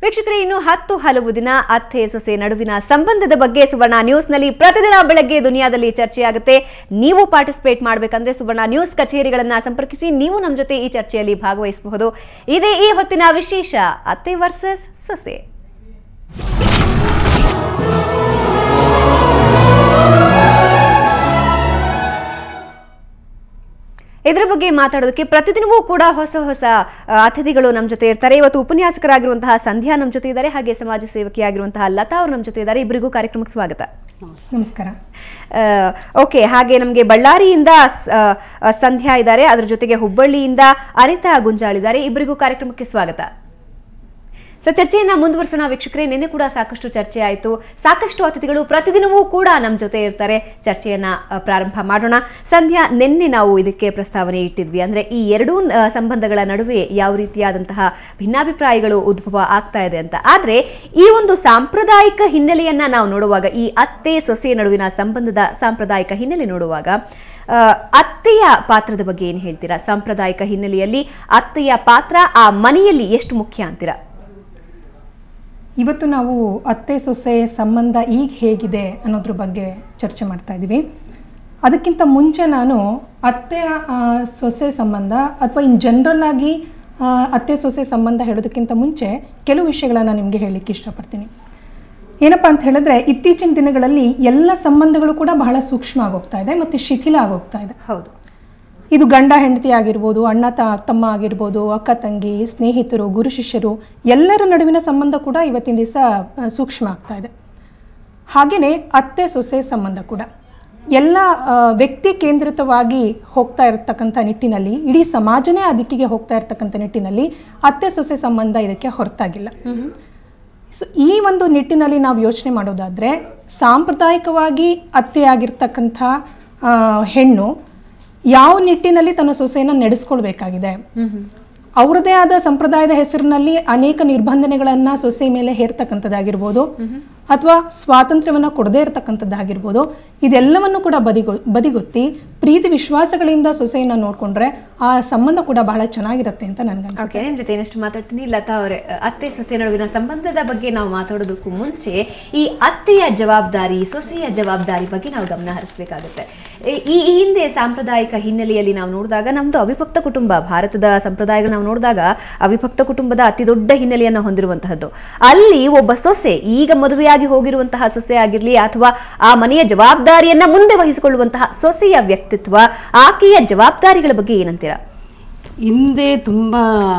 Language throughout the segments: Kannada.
ವೀಕ್ಷಕರೇ ಇನ್ನು ಹತ್ತು ಹಲವು ದಿನ ಅತ್ತೆ ಸೊಸೆ ನಡುವಿನ ಸಂಬಂಧದ ಬಗ್ಗೆ ಸುವರ್ಣ ನ್ಯೂಸ್ನಲ್ಲಿ ಪ್ರತಿದಿನ ಬೆಳಗ್ಗೆ ದುನಿಯಾದಲ್ಲಿ ಚರ್ಚೆಯಾಗುತ್ತೆ ನೀವು ಪಾರ್ಟಿಸಿಪೇಟ್ ಮಾಡಬೇಕಂದ್ರೆ ಸುವರ್ಣ ನ್ಯೂಸ್ ಕಚೇರಿಗಳನ್ನ ಸಂಪರ್ಕಿಸಿ ನೀವು ನಮ್ಮ ಜೊತೆ ಈ ಚರ್ಚೆಯಲ್ಲಿ ಭಾಗವಹಿಸಬಹುದು ಇದೇ ಈ ಹೊತ್ತಿನ ವಿಶೇಷ ಅತ್ತೆ ವರ್ಸಸ್ ಸೊಸೆ ಇದರ ಬಗ್ಗೆ ಮಾತಾಡೋದಕ್ಕೆ ಪ್ರತಿದಿನವೂ ಕೂಡ ಹೊಸ ಹೊಸ ಆ, ಅತಿಥಿಗಳು ನಮ್ಮ ಜೊತೆ ಇರ್ತಾರೆ ಇವತ್ತು ಉಪನ್ಯಾಸಕರಾಗಿರುವಂತಹ ಸಂಧ್ಯಾ ನಮ್ಮ ಜೊತೆ ಇದ್ದಾರೆ ಹಾಗೆ ಸಮಾಜ ಸೇವಕಿಯಾಗಿರುವಂತಹ ಲತಾ ಅವರು ನಮ್ಮ ಜೊತೆ ಇದ್ದಾರೆ ಇಬ್ಬರಿಗೂ ಕಾರ್ಯಕ್ರಮಕ್ಕೆ ಸ್ವಾಗತ ನಮಸ್ಕಾರ ಓಕೆ ಹಾಗೆ ನಮಗೆ ಬಳ್ಳಾರಿಯಿಂದ ಸ- ಆ, ಆ, ಸಂಧ್ಯಾ ಇದ್ದಾರೆ ಅದರ ಜೊತೆಗೆ ಹುಬ್ಬಳ್ಳಿಯಿಂದ ಅನಿತಾ ಗುಂಜಾಳ್ ಇದ್ದಾರೆ ಇಬ್ಬರಿಗೂ ಕಾರ್ಯಕ್ರಮಕ್ಕೆ ಸ್ವಾಗತ ಸೊ ಚರ್ಚೆಯನ್ನ ಮುಂದುವರಿಸೋಣ ವೀಕ್ಷಕರೇ ನಿನ್ನೆ ಕೂಡ ಸಾಕಷ್ಟು ಚರ್ಚೆ ಆಯಿತು ಸಾಕಷ್ಟು ಅತಿಥಿಗಳು ಪ್ರತಿದಿನವೂ ಕೂಡ ನಮ್ಮ ಜೊತೆ ಇರ್ತಾರೆ ಚರ್ಚೆಯನ್ನ ಆ, ಪ್ರಾರಂಭ ಮಾಡೋಣ ಸಂಧ್ಯಾ ನಿನ್ನೆ ನಾವು ಇದಕ್ಕೆ ಪ್ರಸ್ತಾವನೆ ಇಟ್ಟಿದ್ವಿ ಅಂದ್ರೆ ಈ ಎರಡೂ ಆ, ಸಂಬಂಧಗಳ ನಡುವೆ ಯಾವ ರೀತಿಯಾದಂತಹ ಭಿನ್ನಾಭಿಪ್ರಾಯಗಳು ಉದ್ಭವ ಆಗ್ತಾ ಇದೆ ಅಂತ ಆದ್ರೆ ಈ ಒಂದು ಸಾಂಪ್ರದಾಯಿಕ ಹಿನ್ನೆಲೆಯನ್ನ ನಾವು ನೋಡುವಾಗ ಈ ಅತ್ತೆ ಸೊಸೆ ನಡುವಿನ ಸಂಬಂಧದ ಸಾಂಪ್ರದಾಯಿಕ ಹಿನ್ನೆಲೆ ನೋಡುವಾಗ ಆ, ಅತ್ತೆಯ ಪಾತ್ರದ ಬಗ್ಗೆ ಏನು ಹೇಳ್ತೀರಾ ಸಾಂಪ್ರದಾಯಿಕ ಹಿನ್ನೆಲೆಯಲ್ಲಿ ಅತ್ತೆಯ ಪಾತ್ರ ಆ ಮನೆಯಲ್ಲಿ ಎಷ್ಟು ಮುಖ್ಯ ಅಂತೀರಾ ಇವತ್ತು ನಾವು ಅತ್ತೆ ಸೊಸೆ ಸಂಬಂಧ ಈಗ ಹೇಗಿದೆ ಅನ್ನೋದ್ರ ಬಗ್ಗೆ ಚರ್ಚೆ ಮಾಡ್ತಾ ಇದ್ದೀವಿ ಅದಕ್ಕಿಂತ ಮುಂಚೆ ನಾನು ಅತ್ತೆಯ ಆ, ಸೊಸೆ ಸಂಬಂಧ ಅಥವಾ ಇನ್ ಜನರಲ್ ಆಗಿ ಆ, ಅತ್ತೆ ಸೊಸೆ ಸಂಬಂಧ ಹೇಳೋದಕ್ಕಿಂತ ಮುಂಚೆ ಕೆಲವು ವಿಷಯಗಳನ್ನು ನಿಮಗೆ ಹೇಳಲಿಕ್ಕೆ ಇಷ್ಟಪಡ್ತೀನಿ ಏನಪ್ಪ ಅಂತ ಹೇಳಿದ್ರೆ ಇತ್ತೀಚಿನ ದಿನಗಳಲ್ಲಿ ಎಲ್ಲ ಸಂಬಂಧಗಳು ಕೂಡ ಬಹಳ ಸೂಕ್ಷ್ಮ ಆಗೋಗ್ತಾ ಇದೆ ಮತ್ತು ಶಿಥಿಲ ಆಗೋಗ್ತಾ ಇದೆ ಹೌದು ಇದು ಗಂಡ ಹೆಂಡತಿ ಆಗಿರ್ಬೋದು ಅಣ್ಣ ತ ತಮ್ಮ ಆಗಿರ್ಬೋದು ಅಕ್ಕ ತಂಗಿ ಸ್ನೇಹಿತರು ಗುರು ಶಿಷ್ಯರು ಎಲ್ಲರ ನಡುವಿನ ಸಂಬಂಧ ಕೂಡ ಇವತ್ತಿನ ದಿವಸ ಸೂಕ್ಷ್ಮ ಆಗ್ತಾ ಇದೆ ಹಾಗೆಯೇ ಅತ್ತೆ ಸೊಸೆ ಸಂಬಂಧ ಕೂಡ ಎಲ್ಲ ಆ, ವ್ಯಕ್ತಿ ಕೇಂದ್ರಿತವಾಗಿ ಹೋಗ್ತಾ ಇರತಕ್ಕಂಥ ನಿಟ್ಟಿನಲ್ಲಿ ಇಡೀ ಸಮಾಜನೇ ಆ ದಿಕ್ಕಿಗೆ ಹೋಗ್ತಾ ಇರತಕ್ಕಂಥ ನಿಟ್ಟಿನಲ್ಲಿ ಅತ್ತೆ ಸೊಸೆ ಸಂಬಂಧ ಇದಕ್ಕೆ ಹೊರತಾಗಿಲ್ಲ ಸೊ ಈ ಒಂದು ನಿಟ್ಟಿನಲ್ಲಿ ನಾವು ಯೋಚನೆ ಮಾಡೋದಾದರೆ ಸಾಂಪ್ರದಾಯಿಕವಾಗಿ ಅತ್ತೆಯಾಗಿರ್ತಕ್ಕಂಥ ಆ, ಹೆಣ್ಣು ಯಾವ ನಿಟ್ಟಿನಲ್ಲಿ ತನ್ನ ಸೊಸೆಯನ್ನು ನಡೆಸ್ಕೊಳ್ಬೇಕಾಗಿದೆ ಅವ್ರದೇ ಆದ ಸಂಪ್ರದಾಯದ ಹೆಸರಿನಲ್ಲಿ ಅನೇಕ ನಿರ್ಬಂಧನೆಗಳನ್ನು ಸೊಸೆ ಮೇಲೆ ಹೇರ್ತಕ್ಕಂಥದ್ದಾಗಿರ್ಬೋದು ಅಥವಾ ಸ್ವಾತಂತ್ರ್ಯವನ್ನು ಕೊಡದೇ ಇರತಕ್ಕಂಥದ್ದಾಗಿರ್ಬೋದು ಇದೆಲ್ಲವನ್ನು ಕೂಡ ಬದಿಗೊ ಬದಿಗೊತ್ತಿ ಪ್ರೀತಿ ವಿಶ್ವಾಸಗಳಿಂದ ಸೊಸೆಯನ್ನು ನೋಡಿಕೊಂಡ್ರೆ ಆ ಸಂಬಂಧ ಕೂಡ ಬಹಳ ಚೆನ್ನಾಗಿರುತ್ತೆ ಅಂತ ನನಗನ್ಸುತ್ತೆ ಓಕೆ ನಿಮ್ ಜೊತೆ ಇನ್ನಷ್ಟು ಮಾತಾಡ್ತೀನಿ ಲತಾ ಅವರೇ ಅತ್ತೆ ಸೊಸೆ ನಡುವಿನ ಸಂಬಂಧದ ಬಗ್ಗೆ ನಾವು ಮಾತಾಡೋದಕ್ಕೂ ಮುಂಚೆ ಈ ಅತ್ತೆಯ ಜವಾಬ್ದಾರಿ ಸೊಸೆಯ ಜವಾಬ್ದಾರಿ ಬಗ್ಗೆ ನಾವು ಗಮನ ಹರಿಸಬೇಕಾಗುತ್ತೆ ಈ ಈ ಹಿಂದೆ ಸಾಂಪ್ರದಾಯಿಕ ಹಿನ್ನೆಲೆಯಲ್ಲಿ ನಾವು ನೋಡಿದಾಗ ನಮ್ದು ಅವಿಭಕ್ತ ಕುಟುಂಬ ಭಾರತದ ಸಂಪ್ರದಾಯಗಳು ನಾವು ನೋಡಿದಾಗ ಅವಿಭಕ್ತ ಕುಟುಂಬದ ಅತಿ ದೊಡ್ಡ ಹಿನ್ನೆಲೆಯನ್ನು ಹೊಂದಿರುವಂತಹದ್ದು ಅಲ್ಲಿ ಒಬ್ಬ ಸೊಸೆ ಈಗ ಮದುವೆಯಾಗಿ ಹೋಗಿರುವಂತಹ ಸೊಸೆ ಆಗಿರ್ಲಿ ಅಥವಾ ಆ ಮನೆಯ ಜವಾಬ್ದಾರಿಯನ್ನ ಮುಂದೆ ವಹಿಸಿಕೊಳ್ಳುವಂತಹ ಸೊಸೆಯ ವ್ಯಕ್ತಿತ್ವ ಆಕೆಯ ಜವಾಬ್ದಾರಿಗಳ ಬಗ್ಗೆ ಏನಂತೀರಾ ಹಿಂದೆ ತುಂಬ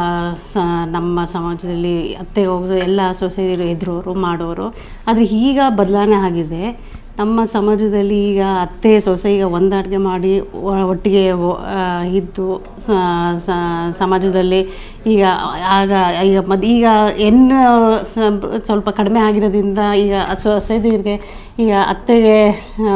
ಸ ನಮ್ಮ ಸಮಾಜದಲ್ಲಿ ಅತ್ತೆ ಹೋಗೋ ಎಲ್ಲ ಸೊಸೆಯರು ಎದುರೋರು ಮಾಡೋರು ಆದರೆ ಈಗ ಬದಲಾವಣೆ ಆಗಿದೆ ನಮ್ಮ ಸಮಾಜದಲ್ಲಿ ಈಗ ಅತ್ತೆ ಸೊಸೆ ಈಗ ಹೊಂದಾಣಿಕೆ ಮಾಡಿ ಒ- ಒಟ್ಟಿಗೆ ಹೊ- ಆ, ಇದ್ದು ಸ- ಸ- ಸಮಾಜದಲ್ಲಿ ಈಗ ಆಗ ಈಗ ಮದ್ ಈಗ ಹೆಣ್ಣು ಸ- ಸ್ವಲ್ಪ ಕಡಿಮೆ ಆಗಿರೋದ್ರಿಂದ ಈಗ ಸೊಸೆದಿರಿಗೆ ಈಗ ಅತ್ತೆಗೆ ಆ,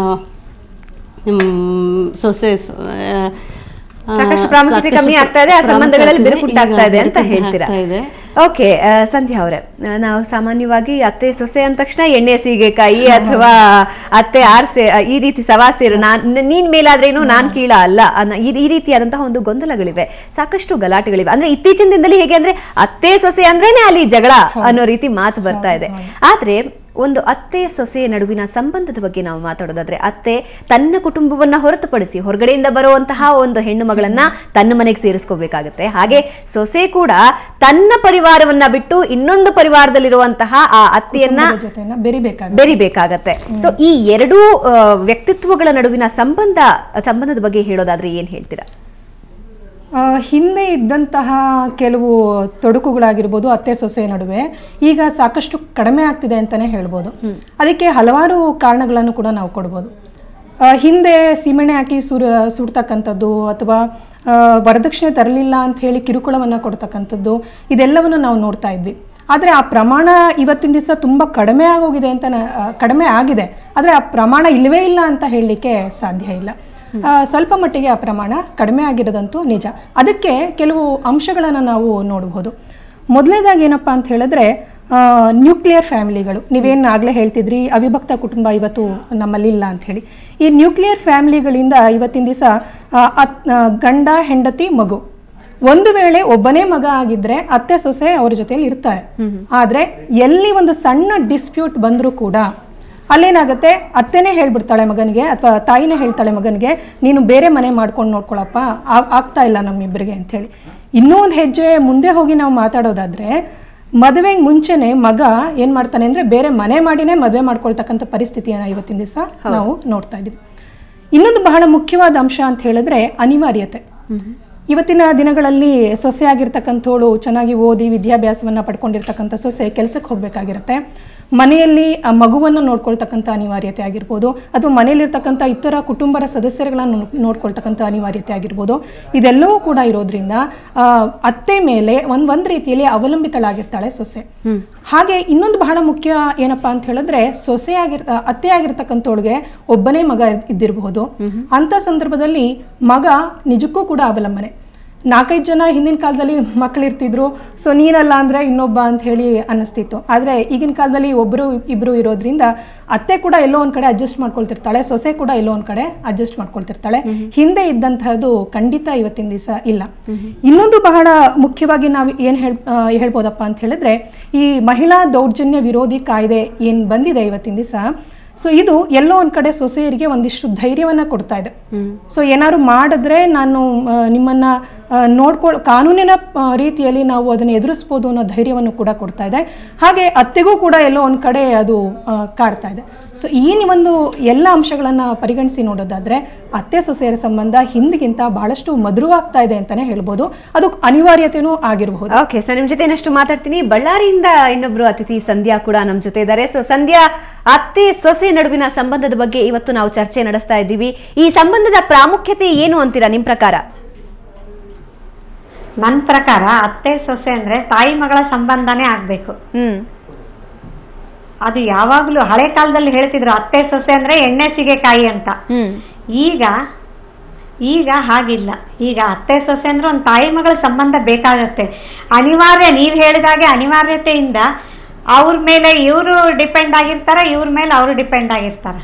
ಹ್ಮ್, ಸೊಸೆ ಸ- ಆ, ಸಾಕಷ್ಟು ಪ್ರಾಮುಖ್ಯತೆ ಸಾಕಷ್ಟು ಕಮ್ಮಿ ಆಗ್ತಾ ಇದೆ ಆ ಸಂಬಂಧಗಳಲ್ಲಿ ಪ್ರಾಮುಖ್ಯತೆ ಬಿರುಕುಂಟಾಗ್ತಾ ಇದೆ ಅಂತ ಈಗ ಹೇಳ್ತೀರಾ ಆಗ್ತಾ ಇದೆ. ಓಕೆ ಸಂಧ್ಯಾ ಅವರೇ ಆ, ನಾವು ಸಾಮಾನ್ಯವಾಗಿ ಅತ್ತೆ ಸೊಸೆ ಅಂದ ತಕ್ಷಣ ಎಣ್ಣೆ ಸೀಗೆಕಾಯಿ ಅಥವಾ ಅತ್ತೆ ಆರ್ಸೆ ಆ, ಈ ರೀತಿ ಸವಾಸೇರು ನಾನ್ ನೀನ್ ಮೇಲಾದ್ರೇನು ನಾನ್ ಕೀಳ ಅಲ್ಲ ಅನ್ನೋ ಈ ಈ ರೀತಿಯಾದಂತಹ ಒಂದು ಗೊಂದಲಗಳಿವೆ ಸಾಕಷ್ಟು ಗಲಾಟೆಗಳಿವೆ ಅಂದ್ರೆ ಇತ್ತೀಚಿನ ದಿನದಲ್ಲಿ ಹೇಗೆ ಅಂದ್ರೆ ಅತ್ತೆ ಸೊಸೆ ಅಂದ್ರೇನೆ ಅಲ್ಲಿ ಜಗಳ ಅನ್ನೋ ರೀತಿ ಮಾತು ಬರ್ತಾ ಇದೆ ಆದ್ರೆ ಒಂದು ಅತ್ತೆ ಸೊಸೆಯ ನಡುವಿನ ಸಂಬಂಧದ ಬಗ್ಗೆ ನಾವು ಮಾತಾಡೋದಾದ್ರೆ ಅತ್ತೆ ತನ್ನ ಕುಟುಂಬವನ್ನ ಹೊರತುಪಡಿಸಿ ಹೊರಗಡೆಯಿಂದ ಬರುವಂತಹ ಒಂದು ಹೆಣ್ಣು ಮಗಳನ್ನ ತನ್ನ ಮನೆಗೆ ಸೇರಿಸ್ಕೋಬೇಕಾಗತ್ತೆ ಹಾಗೆ ಸೊಸೆ ಕೂಡ ತನ್ನ ಪರಿವಾರವನ್ನ ಬಿಟ್ಟು ಇನ್ನೊಂದು ಪರಿವಾರದಲ್ಲಿರುವಂತಹ ಆ ಅತ್ತೆಯನ್ನ ಕುಟುಂಬದ ಜೊತೆನ ಬೆರಿಬೇಕಾಗುತ್ತೆ ಬೆರಿಬೇಕಾಗತ್ತೆ ಸೊ ಈ ಎರಡೂ ಆ, ವ್ಯಕ್ತಿತ್ವಗಳ ನಡುವಿನ ಸಂಬಂಧ ಸಂಬಂಧದ ಬಗ್ಗೆ ಹೇಳೋದಾದ್ರೆ ಏನ್ ಹೇಳ್ತೀರಾ ಆ, ಹಿಂದೆ ಇದ್ದಂತಹ ಕೆಲವು ತೊಡಕುಗಳಾಗಿರ್ಬೋದು ಅತ್ತೆ ಸೊಸೆ ನಡುವೆ ಈಗ ಸಾಕಷ್ಟು ಕಡಿಮೆ ಆಗ್ತಿದೆ ಅಂತಲೇ ಹೇಳ್ಬೋದು ಅದಕ್ಕೆ ಹಲವಾರು ಕಾರಣಗಳನ್ನು ಕೂಡ ನಾವು ಕೊಡ್ಬೋದು ಆ, ಹಿಂದೆ ಸೀಮೆಣ್ಣೆ ಹಾಕಿ ಸುರ ಸುಡ್ತಕ್ಕಂಥದ್ದು ಅಥವಾ ಆ, ವರದಕ್ಷಿಣೆ ತರಲಿಲ್ಲ ಅಂತ ಹೇಳಿ ಕಿರುಕುಳವನ್ನು ಕೊಡ್ತಕ್ಕಂಥದ್ದು ಇದೆಲ್ಲವನ್ನು ನಾವು ನೋಡ್ತಾ ಇದ್ವಿ ಆದರೆ ಆ ಪ್ರಮಾಣ ಇವತ್ತಿನ ದಿವಸ ತುಂಬ ಕಡಿಮೆ ಆಗೋಗಿದೆ ಅಂತ ನ- ಆ, ಕಡಿಮೆ ಆಗಿದೆ ಆದರೆ ಆ ಪ್ರಮಾಣ ಇಲ್ಲವೇ ಇಲ್ಲ ಅಂತ ಹೇಳಲಿಕ್ಕೆ ಸಾಧ್ಯ ಇಲ್ಲ ಆ, ಸ್ವಲ್ಪ ಮಟ್ಟಿಗೆ ಆ ಪ್ರಮಾಣ ಕಡಿಮೆ ಆಗಿರೋದಂತೂ ನಿಜ ಅದಕ್ಕೆ ಕೆಲವು ಅಂಶಗಳನ್ನು ನಾವು ನೋಡಬಹುದು ಮೊದಲನೇದಾಗಿ ಏನಪ್ಪ ಅಂತ ಹೇಳಿದ್ರೆ ನ್ಯೂಕ್ಲಿಯರ್ ಫ್ಯಾಮಿಲಿಗಳು ನೀವೇನು ಆಗಲೇ ಹೇಳ್ತಿದ್ರಿ ಅವಿಭಕ್ತ ಕುಟುಂಬ ಇವತ್ತು ನಮ್ಮಲ್ಲಿ ಇಲ್ಲ ಅಂತ ಹೇಳಿ ಈ ನ್ಯೂಕ್ಲಿಯರ್ ಫ್ಯಾಮಿಲಿಗಳಿಂದ ಇವತ್ತಿನ ದಿವಸ ಗಂಡ ಹೆಂಡತಿ ಮಗು ಒಂದು ವೇಳೆ ಒಬ್ಬನೇ ಮಗ ಆಗಿದ್ರೆ ಅತ್ತೆ ಸೊಸೆ ಅವ್ರ ಜೊತೆಲಿ ಇರ್ತಾರೆ ಆದ್ರೆ ಎಲ್ಲಿ ಒಂದು ಸಣ್ಣ ಡಿಸ್ಪ್ಯೂಟ್ ಬಂದರೂ ಕೂಡ ಅಲ್ಲೇನಾಗುತ್ತೆ ಅತ್ತೆನೇ ಹೇಳ್ಬಿಡ್ತಾಳೆ ಮಗನಿಗೆ ಅಥವಾ ತಾಯಿನೇ ಹೇಳ್ತಾಳೆ ಮಗನಿಗೆ ನೀನು ಬೇರೆ ಮನೆ ಮಾಡ್ಕೊಂಡು ನೋಡ್ಕೊಳಪ್ಪ ಆ- ಆಗ್ತಾ ಇಲ್ಲ ನಮ್ಮಿಬ್ಬರಿಗೆ ಅಂಥೇಳಿ ಇನ್ನೂ ಒಂದು ಹೆಜ್ಜೆ ಮುಂದೆ ಹೋಗಿ ನಾವು ಮಾತಾಡೋದಾದ್ರೆ ಮದುವೆಗೆ ಮುಂಚೆನೆ ಮಗ ಏನ್ ಮಾಡ್ತಾನೆ ಅಂದ್ರೆ ಬೇರೆ ಮನೆ ಮಾಡಿನೇ ಮದುವೆ ಮಾಡ್ಕೊಳ್ತಕ್ಕಂಥ ಪರಿಸ್ಥಿತಿಯನ್ನ ಇವತ್ತಿನ ದಿವಸ ನಾವು ನೋಡ್ತಾ ಇದೀವಿ ಇನ್ನೊಂದು ಬಹಳ ಮುಖ್ಯವಾದ ಅಂಶ ಅಂತ ಹೇಳಿದ್ರೆ ಅನಿವಾರ್ಯತೆ ಇವತ್ತಿನ ದಿನಗಳಲ್ಲಿ ಸೊಸೆ ಆಗಿರ್ತಕ್ಕಂಥವಳು ಚೆನ್ನಾಗಿ ಓದಿ ವಿದ್ಯಾಭ್ಯಾಸವನ್ನ ಪಡ್ಕೊಂಡಿರ್ತಕ್ಕಂಥ ಸೊಸೆ ಕೆಲಸಕ್ಕೆ ಹೋಗ್ಬೇಕಾಗಿರುತ್ತೆ ಮನೆಯಲ್ಲಿ ಆ ಮಗುವನ್ನು ನೋಡ್ಕೊಳ್ತಕ್ಕಂಥ ಅನಿವಾರ್ಯತೆ ಆಗಿರ್ಬೋದು ಅಥವಾ ಮನೆಯಲ್ಲಿರ್ತಕ್ಕಂಥ ಇತರ ಕುಟುಂಬರ ಸದಸ್ಯರುಗಳನ್ನ ನೋ- ನೋಡ್ಕೊಳ್ತಕ್ಕಂಥ ಅನಿವಾರ್ಯತೆ ಆಗಿರ್ಬೋದು ಇದೆಲ್ಲವೂ ಕೂಡ ಇರೋದ್ರಿಂದ ಆ, ಅತ್ತೆ ಮೇಲೆ ಒಂದ್ ಒಂದ್ ರೀತಿಯಲ್ಲಿ ಅವಲಂಬಿತಳಾಗಿರ್ತಾಳೆ ಸೊಸೆ ಹಾಗೆ ಇನ್ನೊಂದು ಬಹಳ ಮುಖ್ಯ ಏನಪ್ಪಾ ಅಂತ ಹೇಳಿದ್ರೆ ಸೊಸೆ ಆಗಿರ್ ಆ, ಅತ್ತೆ ಆಗಿರ್ತಕ್ಕಂಥವಳಿಗೆ ಒಬ್ಬನೇ ಮಗ ಇದ್ದಿರಬಹುದು ಅಂತ ಸಂದರ್ಭದಲ್ಲಿ ಮಗ ನಿಜಕ್ಕೂ ಕೂಡ ಅವಲಂಬನೆ ನಾಲ್ಕೈದು ಜನ ಹಿಂದಿನ ಕಾಲದಲ್ಲಿ ಮಕ್ಕಳಿರ್ತಿದ್ರು ಸೊ ನೀನಲ್ಲ ಅಂದ್ರೆ ಇನ್ನೊಬ್ಬ ಅಂತ ಹೇಳಿ ಅನ್ನಿಸ್ತಿತ್ತು ಆದ್ರೆ ಈಗಿನ ಕಾಲದಲ್ಲಿ ಒಬ್ರು ಇಬ್ರು ಇರೋದ್ರಿಂದ ಅತ್ತೆ ಕೂಡ ಎಲ್ಲೋ ಒಂದ್ ಕಡೆ ಅಡ್ಜಸ್ಟ್ ಮಾಡ್ಕೊಳ್ತಿರ್ತಾಳೆ ಸೊಸೆ ಕೂಡ ಎಲ್ಲೋ ಒಂದ್ ಕಡೆ ಅಡ್ಜಸ್ಟ್ ಮಾಡ್ಕೊಳ್ತಿರ್ತಾಳೆ ಹಿಂದೆ ಇದ್ದಂತಹದ್ದು ಖಂಡಿತ ಇವತ್ತಿನ ದಿವಸ ಇಲ್ಲ ಇನ್ನೊಂದು ಬಹಳ ಮುಖ್ಯವಾಗಿ ನಾವು ಏನ್ ಹೇಳ್ ಆ, ಹೇಳ್ಬೋದಪ್ಪ ಅಂತ ಹೇಳಿದ್ರೆ ಈ ಮಹಿಳಾ ದೌರ್ಜನ್ಯ ವಿರೋಧಿ ಕಾಯ್ದೆ ಏನ್ ಬಂದಿದೆ ಇವತ್ತಿನ ದಿವಸ ಸೊ ಇದು ಎಲ್ಲೋ ಒಂದ್ ಕಡೆ ಸೊಸೆಯರಿಗೆ ಒಂದಿಷ್ಟು ಧೈರ್ಯವನ್ನ ಕೊಡ್ತಾ ಇದೆ ಸೊ ಏನಾದ್ರು ಮಾಡಿದ್ರೆ ನಾನು ಆ, ನಿಮ್ಮನ್ನ ಆ, ನೋಡ್ಕೊಳ್ ಕಾನೂನಿನ ಆ, ರೀತಿಯಲ್ಲಿ ನಾವು ಅದನ್ನು ಎದುರಿಸ್ಬೋದು ಅನ್ನೋ ಧೈರ್ಯವನ್ನು ಕೂಡ ಕೊಡ್ತಾ ಇದೆ ಹಾಗೆ ಅತ್ತೆಗೂ ಕೂಡ ಎಲ್ಲೋ ಒಂದ್ ಕಡೆ ಅದು ಆ, ಕಾಡ್ತಾ ಇದೆ ಸೊ ಈ ಒಂದು ಎಲ್ಲ ಅಂಶಗಳನ್ನ ಪರಿಗಣಿಸಿ ನೋಡೋದಾದ್ರೆ ಅತ್ತೆ ಸೊಸೆಯರ ಸಂಬಂಧ ಹಿಂದಿಗಿಂತ ಬಹಳಷ್ಟು ಮಧುರವಾಗ್ತಾ ಇದೆ ಅಂತಾನೆ ಹೇಳ್ಬೋದು ಅದು ಅನಿವಾರ್ಯತೆನೂ ಆಗಿರಬಹುದು ಓಕೆ ಸೊ ನಿಮ್ ಜೊತೆ ಇನ್ನಷ್ಟು ಮಾತಾಡ್ತೀನಿ ಬಳ್ಳಾರಿಯಿಂದ ಇನ್ನೊಬ್ರು ಅತಿಥಿ ಸಂಧ್ಯಾ ಕೂಡ ನಮ್ ಜೊತೆ ಇದ್ದಾರೆ ಸೊ ಸಂಧ್ಯಾ ಅತ್ತೆ ಸೊಸೆ ನಡುವಿನ ಸಂಬಂಧದ ಬಗ್ಗೆ ಇವತ್ತು ನಾವು ಚರ್ಚೆ ನಡೆಸ್ತಾ ಇದ್ದೀವಿ ಈ ಸಂಬಂಧದ ಪ್ರಾಮುಖ್ಯತೆ ಏನು ಅಂತೀರಾ ನಿಮ್ ಪ್ರಕಾರ ನನ್ನ ಪ್ರಕಾರ ಅತ್ತೆ ಸೊಸೆ ಅಂದ್ರೆ ತಾಯಿ ಮಗಳ ಸಂಬಂಧನೇ ಆಗ್ಬೇಕು ಹ್ಮ್ ಅದು ಯಾವಾಗ್ಲೂ ಹಳೆ ಕಾಲದಲ್ಲಿ ಹೇಳ್ತಿದ್ರು ಅತ್ತೆ ಸೊಸೆ ಅಂದ್ರೆ ಎಣ್ಣೆ ಸಿಗೆಕಾಯಿ ಅಂತ ಹ್ಮ್ ಈಗ ಈಗ ಹಾಗಿಲ್ಲ ಈಗ ಅತ್ತೆ ಸೊಸೆ ಅಂದ್ರೆ ಒಂದು ತಾಯಿ ಮಗಳ ಸಂಬಂಧ ಬೇಕಾಗತ್ತೆ ಅನಿವಾರ್ಯ ನೀವು ಹೇಳಿದಾಗೆ ಅನಿವಾರ್ಯತೆಯಿಂದ ಅವ್ರ ಮೇಲೆ ಇವರು ಡಿಪೆಂಡ್ ಆಗಿರ್ತಾರ ಇವ್ರ ಮೇಲೆ ಅವರು ಡಿಪೆಂಡ್ ಆಗಿರ್ತಾರ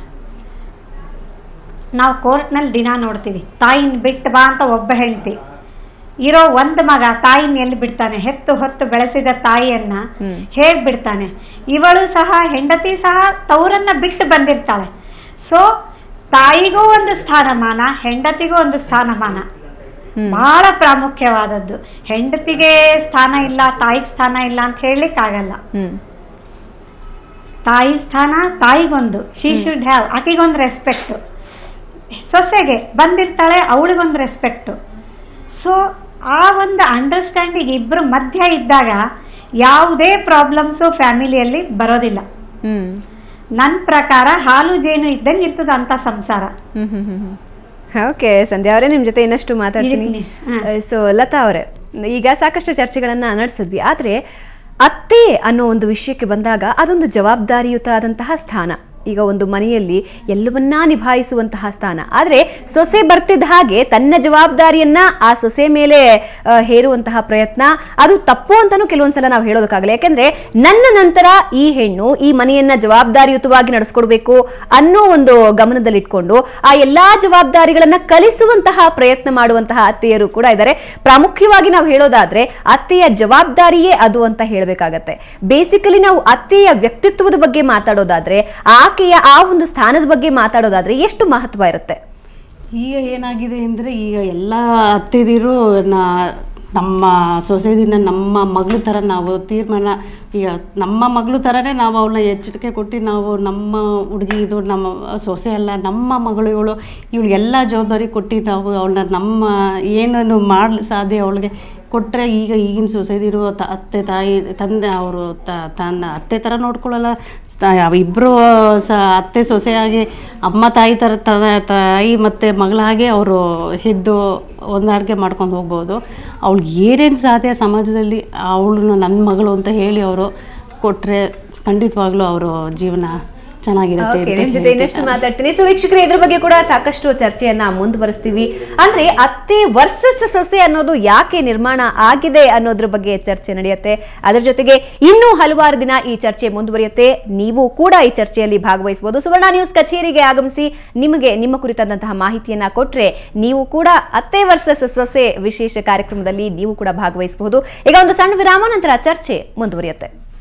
ನಾವು ಕೋರ್ಟ್ನಲ್ಲಿ ದಿನ ನೋಡ್ತೀವಿ ತಾಯಿನ ಬಿಟ್ಟು ಬಾ ಅಂತ ಒಬ್ಬ ಹೆಂಡತಿ ಇರೋ ಒಂದು ಮಗ ತಾಯಿನ ಎಲ್ಲಿ ಬಿಡ್ತಾನೆ ಹೆತ್ತು ಹೊತ್ತು ಬೆಳೆಸಿದ ತಾಯಿಯನ್ನ ಹ್ಮ್. ಹೇಗ್ ಬಿಡ್ತಾನೆ ಇವಳು ಸಹ ಹೆಂಡತಿ ಸಹ ತವರನ್ನ ಬಿಟ್ಟು ಬಂದಿರ್ತಾಳೆ ಸೊ ತಾಯಿಗೂ ಒಂದು ಸ್ಥಾನಮಾನ ಹೆಂಡತಿಗೂ ಒಂದು ಸ್ಥಾನಮಾನ ಹ್ಮ್. ಬಹಳ ಪ್ರಾಮುಖ್ಯವಾದದ್ದು ಹೆಂಡತಿಗೆ ಸ್ಥಾನ ಇಲ್ಲ ತಾಯಿಗೆ ಸ್ಥಾನ ಇಲ್ಲ ಅಂತ ಹೇಳಲಿಕ್ಕೆ ಆಗಲ್ಲ ಹ್ಮ್ ತಾಯಿ ಸ್ಥಾನ ತಾಯಿಗೊಂದು ಶಿ ಶುಡ್ ಹ್ಯಾವ್ ಆಕೆಗೊಂದು ರೆಸ್ಪೆಕ್ಟ್ ಸೊಸೆಗೆ ಬಂದಿರ್ತಾಳೆ ಅವಳಿಗೊಂದು ರೆಸ್ಪೆಕ್ಟ್ ಸೊ ಆ ಒಂದು ಅಂಡರ್ಸ್ಟ್ಯಾಂಡಿಂಗ್ ಇಬ್ಬರು ಮಧ್ಯ ಇದ್ದಾಗ ಯಾವುದೇ ಪ್ರಾಬ್ಲಮ್ಸು ಫ್ಯಾಮಿಲಿಯಲ್ಲಿ ಬರೋದಿಲ್ಲ ಹ್ಮ್ ನನ್ನ ಪ್ರಕಾರ ಹಾಲು ಜೇನು ಇದ್ದಂಗೆ ಇರ್ತದ ಅಂತ ಸಂಸಾರ ಹ್ಮ್ ಹ್ಮ್ ಹ್ಮ್ ಹ್ಮ್. ಓಕೆ ಸಂಧ್ಯಾ ಅವರೇ ನಿಮ್ ಜೊತೆ ಇನ್ನಷ್ಟು ಮಾತಾಡ್ತೀನಿ ಇರ್ತೀನಿ. ಹಾ. ಸೊ ಲತಾ ಅವರೇ ಈಗ ಸಾಕಷ್ಟು ಚರ್ಚೆಗಳನ್ನ ನಡೆಸಿದ್ವಿ ಆದ್ರೆ ಅತ್ತೆ ಅನ್ನೋ ಒಂದು ವಿಷಯಕ್ಕೆ ಬಂದಾಗ ಅದೊಂದು ಜವಾಬ್ದಾರಿಯುತ ಆದಂತಹ ಸ್ಥಾನ ಈಗ ಒಂದು ಮನೆಯಲ್ಲಿ ಎಲ್ಲವನ್ನ ನಿಭಾಯಿಸುವಂತಹ ಸ್ಥಾನ ಆದ್ರೆ ಸೊಸೆ ಬರ್ತಿದ್ದ ಹಾಗೆ ತನ್ನ ಜವಾಬ್ದಾರಿಯನ್ನ ಆ ಸೊಸೆ ಮೇಲೆ ಆ, ಹೇರುವಂತಹ ಪ್ರಯತ್ನ ಅದು ತಪ್ಪು ಅಂತಾನೂ ಕೆಲವೊಂದ್ಸಲ ನಾವು ಹೇಳೋದಕ್ಕಾಗಲ್ಲ ಯಾಕೆಂದ್ರೆ ನನ್ನ ನಂತರ ಈ ಹೆಣ್ಣು ಈ ಮನೆಯನ್ನ ಜವಾಬ್ದಾರಿಯುತವಾಗಿ ನಡೆಸ್ಕೊಡ್ಬೇಕು ಅನ್ನೋ ಒಂದು ಗಮನದಲ್ಲಿಟ್ಕೊಂಡು ಆ ಎಲ್ಲಾ ಜವಾಬ್ದಾರಿಗಳನ್ನ ಕಲಿಸುವಂತಹ ಪ್ರಯತ್ನ ಮಾಡುವಂತಹ ಅತ್ತೆಯರು ಕೂಡ ಇದ್ದಾರೆ ಪ್ರಾಮುಖ್ಯವಾಗಿ ನಾವು ಹೇಳೋದಾದ್ರೆ ಅತ್ತೆಯ ಜವಾಬ್ದಾರಿಯೇ ಅದು ಅಂತ ಹೇಳಬೇಕಾಗತ್ತೆ ಬೇಸಿಕಲಿ ನಾವು ಅತ್ತೆಯ ವ್ಯಕ್ತಿತ್ವದ ಬಗ್ಗೆ ಮಾತಾಡೋದಾದ್ರೆ ಆಕೆಯ ಆ ಒಂದು ಸ್ಥಾನದ ಬಗ್ಗೆ ಮಾತಾಡೋದಾದ್ರೆ ಎಷ್ಟು ಮಹತ್ವ ಇರುತ್ತೆ ಈಗ ಏನಾಗಿದೆ ಅಂದರೆ ಈಗ ಎಲ್ಲ ಅತ್ತೆದಿರು ನಾ ನಮ್ಮ ಸೊಸೈಟಿನ ನಮ್ಮ ಮಗಳ ಥರ ನಾವು ತೀರ್ಮಾನ ಈಗ ನಮ್ಮ ಮಗಳು ಥರನೇ ನಾವು ಅವಳನ್ನ ಎಚ್ಚರಿಕೆ ಕೊಟ್ಟು ನಾವು ನಮ್ಮ ಹುಡುಗಿ ಇದು ನಮ್ಮ ಸೊಸೆ ಅಲ್ಲ ನಮ್ಮ ಮಗಳು ಇವಳು ಇವಳು ಎಲ್ಲ ಜವಾಬ್ದಾರಿ ಕೊಟ್ಟು ನಾವು ಅವಳನ್ನ ನಮ್ಮ ಏನನ್ನು ಮಾಡಲು ಸಾಧ್ಯ ಅವಳಿಗೆ ಕೊಟ್ಟರೆ ಈಗ ಈಗಿನ ಸೊಸೈಟಿರು ತ ಅತ್ತೆ ತಾಯಿ ತಂದೆ ಅವರು ತನ್ನ ಅತ್ತೆ ಥರ ನೋಡ್ಕೊಳ್ಳಲ್ಲ ಇಬ್ಬರು ಸ ಅತ್ತೆ ಸೊಸೆಯಾಗಿ ಅಮ್ಮ ತಾಯಿ ಥರ ತ- ತಾಯಿ ಮತ್ತು ಮಗಳ ಹಾಗೆ ಅವರು ಎದ್ದು ಹೊಂದಾಣಿಕೆ ಮಾಡ್ಕೊಂಡು ಹೋಗ್ಬೋದು ಅವಳಿಗೆ ಏನೇನು ಸಾಧ್ಯ ಸಮಾಜದಲ್ಲಿ ಅವಳನ್ನ ನನ್ನ ಮಗಳು ಅಂತ ಹೇಳಿ ಅವರು ಕೊಟ್ಟರೆ ಖಂಡಿತವಾಗ್ಲೂ ಅವರು ಜೀವನ ಚೆನ್ನಾಗಿರುತ್ತೆ Okay, ಅಂತ ನಿಮ್ ಜೊತೆ ಹೇಳ್ತೀನಿ. ಇನ್ನಷ್ಟು ಮಾತಾಡ್ತೀನಿ ಸೊ ವೀಕ್ಷಕರೇ ಇದ್ರ ಬಗ್ಗೆ ಕೂಡ ಸಾಕಷ್ಟು ಚರ್ಚೆಯನ್ನ ಮುಂದುವರಿಸ್ತೀವಿ ಅಂದ್ರೆ ಅತ್ತೆ ವರ್ಸಸ್ ಸೊಸೆ ಅನ್ನೋದು ಯಾಕೆ ನಿರ್ಮಾಣ ಆಗಿದೆ ಅನ್ನೋದ್ರ ಬಗ್ಗೆ ಚರ್ಚೆ ನಡೆಯುತ್ತೆ ಅದರ ಜೊತೆಗೆ ಇನ್ನೂ ಹಲವಾರು ದಿನ ಈ ಚರ್ಚೆ ಮುಂದುವರಿಯುತ್ತೆ ನೀವು ಕೂಡ ಈ ಚರ್ಚೆಯಲ್ಲಿ ಭಾಗವಹಿಸಬಹುದು ಸುವರ್ಣ ನ್ಯೂಸ್ ಕಚೇರಿಗೆ ಆಗಮಿಸಿ ನಿಮಗೆ ನಿಮ್ಮ ಕುರಿತಾದಂತಹ ಮಾಹಿತಿಯನ್ನ ಕೊಟ್ರೆ ನೀವು ಕೂಡ ಅತ್ತೆ ವರ್ಸಸ್ ಸೊಸೆ ವಿಶೇಷ ಕಾರ್ಯಕ್ರಮದಲ್ಲಿ ನೀವು ಕೂಡ ಭಾಗವಹಿಸಬಹುದು ಈಗ ಒಂದು ಸಣ್ಣ ವಿರಾಮ ನಂತರ ಚರ್ಚೆ ಮುಂದುವರಿಯುತ್ತೆ